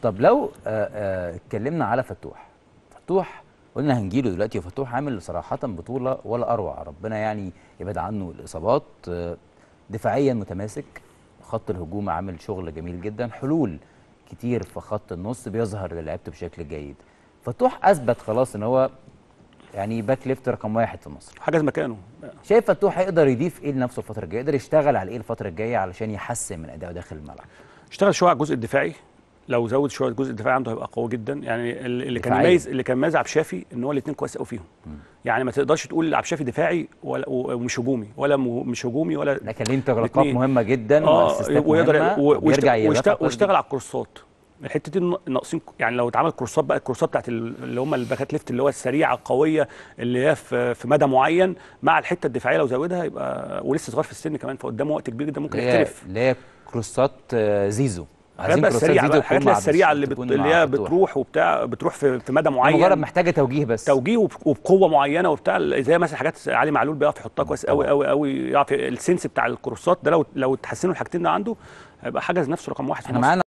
طب لو آه، آه، اتكلمنا على فتوح فتوح قلنا هنجيله دلوقتي وفتوح عامل صراحة بطولة ولا أروع ربنا يعني يبعد عنه الإصابات آه، دفاعيا متماسك خط الهجوم عامل شغل جميل جدا حلول كتير في خط النص بيظهر للعيبته بشكل جيد فتوح أثبت خلاص إن هو يعني باك ليفت رقم واحد في مصر حجز مكانه شايف فتوح هيقدر يضيف ايه لنفسه الفترة الجاية يقدر يشتغل على ايه الفترة الجاية علشان يحسن من أدائه داخل الملعب اشتغل شويه على الجزء الدفاعي لو زود شويه الجزء الدفاعي عنده هيبقى قوي جدا يعني ال- اللي كان دفاعياً. يميز اللي كان مميز عبد الشافي ان هو الاثنين كويس قوي فيهم يعني ما تقدرش تقول عبد الشافي دفاعي ولا ومش هجومي ولا م- مش هجومي ولا لكن ليه انتقالات الاتنين. مهمة جدا اه واسيستات ويقدر مهمة و- وبيرجع ويشت- يدافع ويشت- كويس ويشتغل جداً. على الكورسات الحته دي الن- ناقصين يعني لو اتعمل كورسات بقى الكورسات بتاعت ال- اللي هم الباكات ليفت اللي هو السريعه القويه اللي هي في في مدى معين مع الحته الدفاعيه لو زودها يبقى ولسه صغير في السن كمان فقدامه وقت كبير جدا ممكن اللي هي يحترف اللي هي كروسات آه، زيزو الحاجات بقى كروسات السريعه زيزو بقى الحاجات تكون اللي هي مع السريعه بس- اللي, بت... تكون اللي مع هي فتوح. بتروح وبتاع بتروح في, في مدى معين مجرد محتاجة توجيه بس توجيه وب- وبقوه معينه وبتاع زي مثلا حاجات علي معلول بيعرف يحطها كويس قوي طبعاً. قوي قوي يعرف السنس بتاع الكروسات ده لو لو تحسنوا الحاجتين ده عنده هيبقى حجز نفسه رقم واحد في احنا مصر معانا